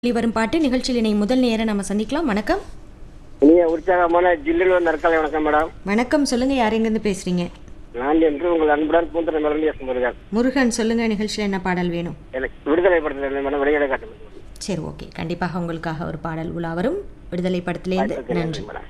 வரும் பாட்டு நிகழ்ச்சியில் இணை முதல் நேரம் நம்ம சந்திக்கலாம் வணக்கம் இனிய உற்சாகமான ஜில்லில் வந்த நற்காலை வணக்கம் மேடம் வணக்கம் சொல்லுங்க யார் எங்கேருந்து பேசுறீங்க நான் என்று உங்கள் அன்புடன் பூந்தர மலர்ந்து எஸ் முருகன் முருகன் சொல்லுங்க நிகழ்ச்சியில் என்ன பாடல் வேணும் எனக்கு விடுதலை படத்தில் மேடம் வெளியிட காட்டு சரி ஓகே கண்டிப்பாக உங்களுக்காக ஒரு பாடல் உலா வரும் விடுதலை படத்திலேருந்து நன்றி மேடம்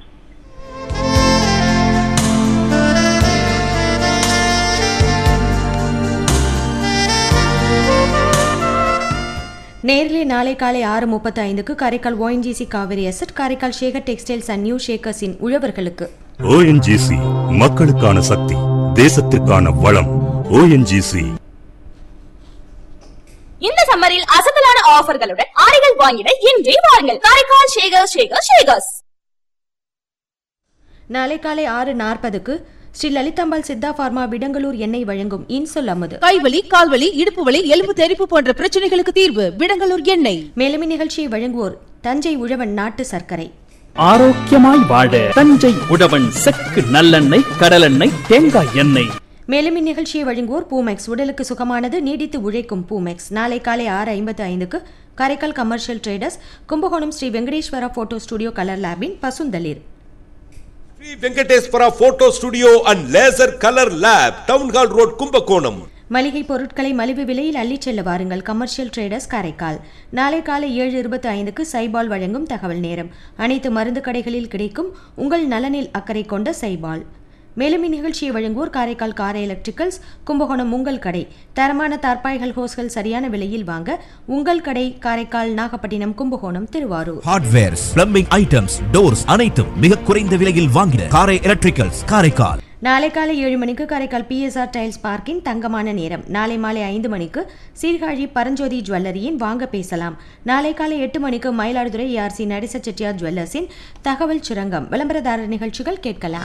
நேரிலே நாளை காலை ஆறு முப்பத்தி ஐந்துக்கு Karaikal ONGC Kaveri asset Karaikal Sekar textiles and new ஷேக்கர்ஸின் உழவர்களுக்கு ஓஎன்ஜிசி மக்களுக்கான சக்தி தேசத்திற்கான வளம் ஓஎன்ஜிசி இந்த சம்மரில் அசத்தலான ஆஃபர்களுடன் ஆடைகள் வாங்கிட இன்றே வாருங்கள் காரைக்கால் ஷேகர் ஷேகர் ஷேகர்ஸ் நாளை காலை ஆறு நாற்பதுக்கு ஸ்ரீ லலிதாம்பாள் சித்தா பார்மா விடங்கலூர் எண்ணெய் வழங்கும் இன்சொல் அமுது கைவலி கால்வலி இடுப்பு வலி எலும்பு தெறிப்பு போன்ற பிரச்சனைகளுக்கு தீர்வு விடங்கலூர் எண்ணெய் மேலும் இந்நிகழ்ச்சியை வழங்குவோர் தஞ்சை உழவன் நாட்டு சர்க்கரை ஆரோக்கியமாய் வாழ தஞ்சை உழவன் செக்கு நல்லெண்ணெய் கடலெண்ணெய் தேங்காய் எண்ணெய் மேலும் இந்நிகழ்ச்சியை வழங்குவோர் பூமெக்ஸ் உடலுக்கு சுகமானது நீடித்து உழைக்கும் பூமெக்ஸ் நாளை காலை ஆறு ஐம்பத்து ஐந்துக்கு Karaikal commercial traders Kumbakonam Sri Venkateswara photo studio colour லேபின் Pasunthalir Sri Venkateswara photo studio and laser colour lab town hall road Kumbakonam மளிகை பொருட்களை மலிவு விலையில் அள்ளிச் செல்ல வாருங்கள் கமர்ஷியல் ட்ரேடர்ஸ் காரைக்கால் நாளை காலை ஏழு இருபத்தி ஐந்துக்கு சைபால் வழங்கும் தகவல் நேரம் அனைத்து மருந்து கடைகளில் கிடைக்கும் உங்கள் நலனில் அக்கறை கொண்ட சைபால் மேலும் இந்நிகழ்ச்சியை வழங்குவோர் காரைக்கால் காரை எலக்ட்ரிக்கல்ஸ் கும்பகோணம் உங்கள் கடை தரமான தார்பாய்கள் ஹோஸ்கள் சரியான விலையில் வாங்க உங்கள் கடை Karaikal Nagapattinam Kumbakonam Tiruvarur hardwares plumbing items doors அனைத்தும் மிக குறைந்த விலையில் வாங்கின காரை எலக்ட்ரிக்கல்ஸ் காரைக்கால் நாளை காலை ஏழு மணிக்கு காரைக்கால் பிஎஸ்ஆர் டைல்ஸ் பார்க்கின் தங்கமான நேரம் நாளை மாலை ஐந்து மணிக்கு சீர்காழி பரஞ்சோதி ஜுவல்லரியின் வாங்க பேசலாம் நாளை காலை எட்டு மணிக்கு மயிலாடுதுறை ஏஆர்சி நடேச செட்டியார் ஜுவல்லர்ஸின் தகவல் சுரங்கம் விளம்பரதாரர் நிகழ்ச்சிகள் கேட்கலாம்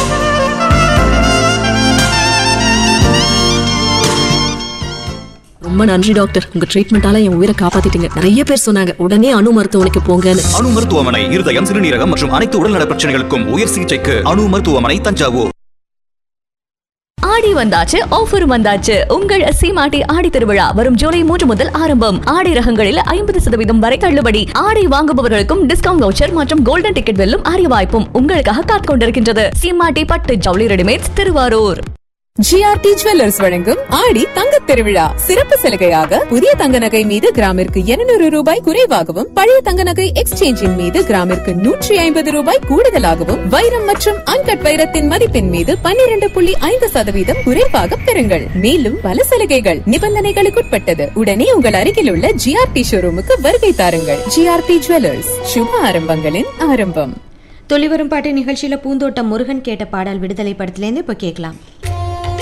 ரொம்ப நன்றி டாக்டர் உங்க ட்ரீட்மெண்டால என் உயிரை காப்பாத்திட்டீங்க நிறைய பேர் சொன்னாங்க உடனே அணு மருத்துவமனைக்கு போங்கன்னு அணு மருத்துவமனை இருதயம் சிறுநீரகம் மற்றும் அனைத்து உடல்நல பிரச்சனைகளுக்கும் உயர் சிகிச்சைக்கு அணு மருத்துவமனை தஞ்சாவூர் ஆடி வந்தாச்சு ஆஃபர் வந்தாச்சு உங்கள் சீமாட்டி ஆடி திருவிழா வரும் ஜூலை மூன்று முதல் ஆரம்பம் ஆடை ரகங்களில் ஐம்பது சதவீதம் வரை தள்ளுபடி ஆடை வாங்குபவர்களுக்கும் டிஸ்கவுண்ட் வவுச்சர் மற்றும் கோல்டன் டிக்கெட் வெல்லும் அரிய வாய்ப்பும் உங்களுக்காக காத்துக் கொண்டிருக்கின்றது சீமாட்டி பட்டு ஜவுளி ரெடிமேட்ஸ் திருவாரூர் ஜிஆர்டி ஜுவல்லர்ஸ் வழங்கும் ஆடி தங்கத் திருவிழா சிறப்பு சலுகையாக புதிய தங்க நகை மீது கிராமிற்கு 200 ரூபாய் குறைவாகவும் பழைய தங்க நகை எக்ஸ்சேஞ்சின் மீது கிராமிற்கு நூற்றி ஐம்பது ரூபாய் கூடுதலாகவும் வைரம் மற்றும் அன்கட் வைரத்தின் மதிப்பின் மீது 12.5% புள்ளி ஐந்து சதவீதம் குறைவாக பெறுங்கள் மேலும் பல சலுகைகள் நிபந்தனைகளுக்குட்பட்டது உடனே உங்கள் அருகில் உள்ள ஜிஆர்டி ஷோரூமுக்கு வருகை தாருங்கள் ஜிஆர்டி ஜுவல்லர்ஸ் சுப ஆரம்பங்களின் ஆரம்பம் தொழிவரும் பாட்டு நிகழ்ச்சியில பூந்தோட்டம் முருகன் கேட்ட பாடல் விடுதலை படத்திலேருந்து இப்போ கேட்கலாம்